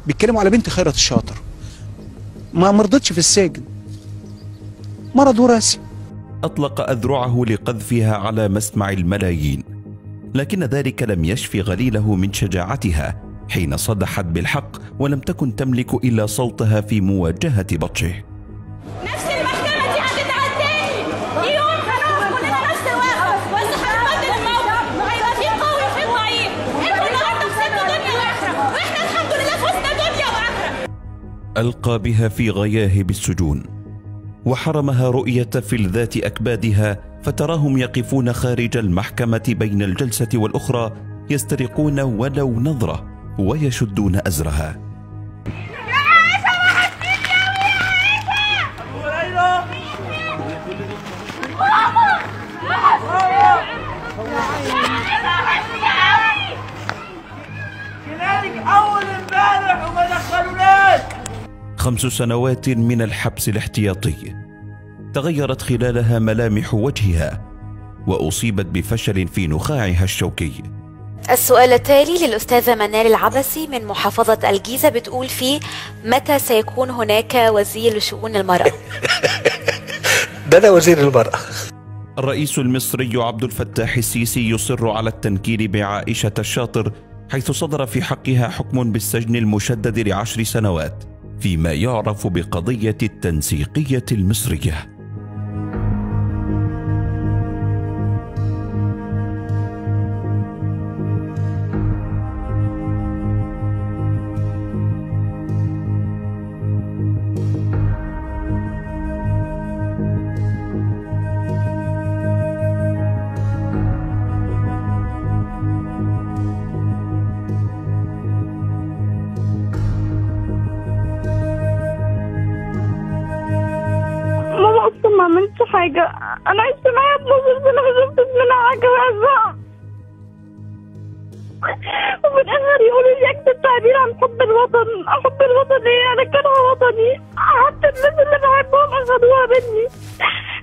بيتكلموا على بنت خيرت الشاطر ما مرضتش في السجن مرض وراثي أطلق أذرعه لقذفها على مسمع الملايين لكن ذلك لم يشف غليله من شجاعتها حين صدحت بالحق ولم تكن تملك إلا صوتها في مواجهة بطشه نفس المحكمة دي هتتعاد تاني يوم هنقف كلنا نفس الوقت بس هنبدل الموقف وهيبقى في قوي وفي ضعيف انتوا النهارده خسرتوا دنيا واخرة واحنا الحمد لله فزنا دنيا واخرة ألقى بها في غياهب السجون وحرمها رؤية فلذات أكبادها فتراهم يقفون خارج المحكمة بين الجلسة والأخرى يسترقون ولو نظرة ويشدون أزرها كذلك اول امبارح وما دخلوناش خمس سنوات من الحبس الاحتياطي تغيرت خلالها ملامح وجهها واصيبت بفشل في نخاعها الشوكي السؤال التالي للأستاذة منال العبسي من محافظة الجيزة بتقول فيه متى سيكون هناك وزير لشؤون المرأة؟ ده انا وزير المرأة الرئيس المصري عبد الفتاح السيسي يصر على التنكيل بعائشة الشاطر حيث صدر في حقها حكم بالسجن المشدد لعشر سنوات فيما يعرف بقضية التنسيقية المصرية ماما اصلا ما عملتش حاجة انا عشت معاها 12 سنة ما شفتش منها حاجة وحشة وفي الاخر يقولوا لي اكتب تعبير عن حب الوطن حب الوطن ايه انا كاره وطني حتى الناس اللي بحبهم اخدوها مني